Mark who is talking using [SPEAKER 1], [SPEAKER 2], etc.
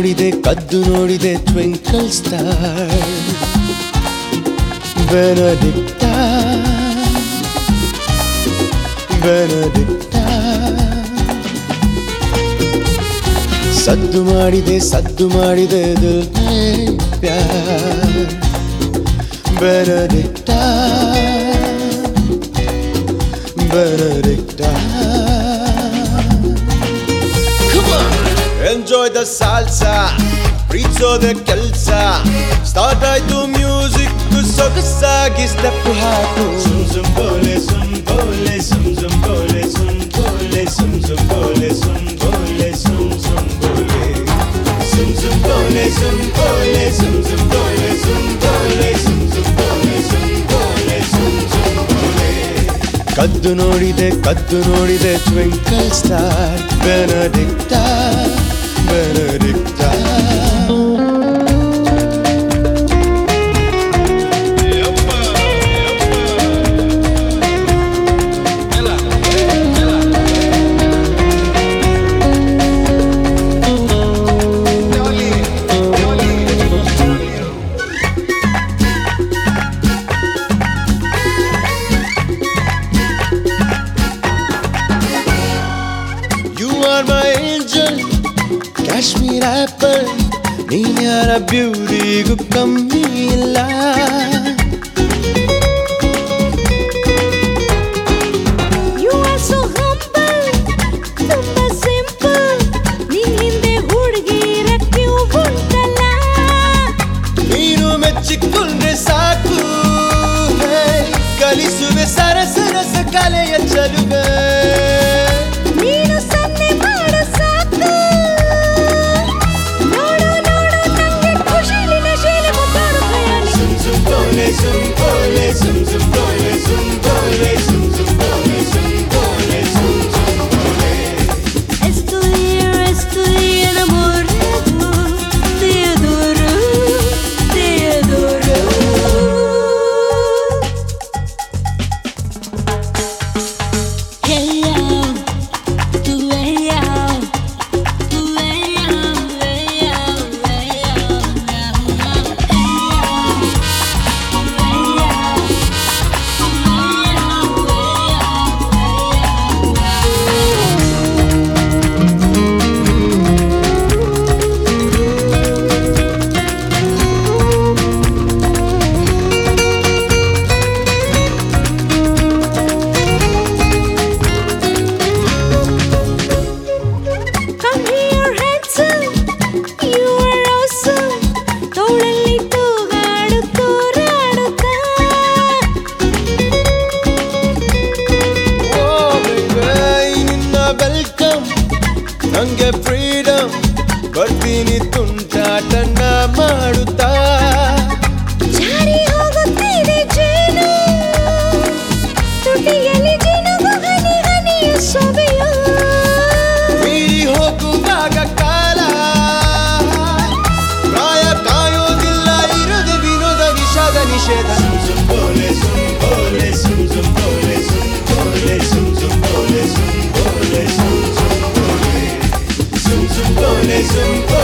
[SPEAKER 1] ನೋಡಿದೆ ಕದ್ದು ನೋಡಿದೆ ಟ್ವಿಂಕಲ್ ಸ್ಟಾರ್ ಬೆನಡಿಕ್ಟ ಬೆನಡಿಕ್ಟ ಸದ್ದು ಮಾಡಿದೆ ಸದ್ದು ಮಾಡಿದೆ ದಿಲ್ ಮೇ ಪ್ಯಾರ್ Benedict Benedict enjoy the salsa ಪ್ರೀತಿಸೋದೆ ಕೆಲ್ಸ ಸ್ಟಾರ್ಟ್ ಆಯ್ತು ಮ್ಯೂಸಿಕ್ ಸೊಗಸಾಗಿ ಸ್ಟೆಪ್ ಹಾಕು
[SPEAKER 2] Zum zum bole, zum bole, zum zum bole, zum bole, zum zum bole, zum bole, zum zum bole. Zum zum bole, zum bole, zum zum bole, zum bole, zum zum bole, zum bole, zum zum bole.
[SPEAKER 1] ಕದ್ದು ನೋಡಿದೆ ಕದ್ದು ನೋಡಿದೆ twinkle star Benedict Benedict You are my angel, Kashmir apple ನೀನ್ ಯಾರ ಬ್ಯೂಟಿಗೂ ಕಮ್ಮಿ ಇಲ್ಲ
[SPEAKER 3] You are so humble, ತುಂಬಾ simple. ನಿನ್ ಹಿಂದೆ ಹುಡುಗಿರ ಕ್ಯೂ ಉಂಟಲ್ಲ
[SPEAKER 1] ನೀನು ಮೆಚ್ಚಿಕೊಂಡ್ರೆ ಸಾಕು ಹೇ, ಕಲಿಸುವೆ ಸರ ಸರಸ ಕಲೆಯ ಚಲುವೆ
[SPEAKER 3] ನೀನು ಸನ್ನೆ ಮಾಡು ಸಾಕು ನೋಡು ನೋಡು ನಂಗೆ ಖುಷಿಲಿ ನಶೆಲಿ ಮುದ್ದಾಡು ಖಯಾಲಿ
[SPEAKER 2] Zum zum bole, zum bole, zum zum bole, zum bole, zum zum bole, zum bole, zum zum bole.
[SPEAKER 3] Estoy, estoy enamorado, te adoro, te adoro. Ella, tú ella, tú ella, ella, Come here, handsome. You are awesome. ತೋಳಲ್ಲಿ ತೂಗಾಡು ತೂರಾಡುತ್ತಾ
[SPEAKER 1] ಓ baby, ನಿನ್ನ welcome ನಂಗೆ freedom ಬರ್ತೀನಿ ತುಂಟಾಟನ ಮಾಡುತ್ತಾ
[SPEAKER 3] ಜಾರಿ ಹೋಗುತ್ತಿದೆ ಜೇನು ತುಟಿಯಲ್ಲಿ ಜಿನುಗು ಹನಿ ಹನಿಯ ಸೊಬೆಯು
[SPEAKER 1] ಮೀರಿ ಹೋಗುವಾಗ ಕಾಲ ಪ್ರಾಯ ಕಾಯೋದಿಲ್ಲ ಇರುವುದು ವಿನೋದ ವಿಷಾದ ನಿಷೇಧ
[SPEAKER 2] Zum zum bole, zum bole, zum zum bole, zum bole, zum zum bole, zum bole, zum zum bole. Zum zum bole, zum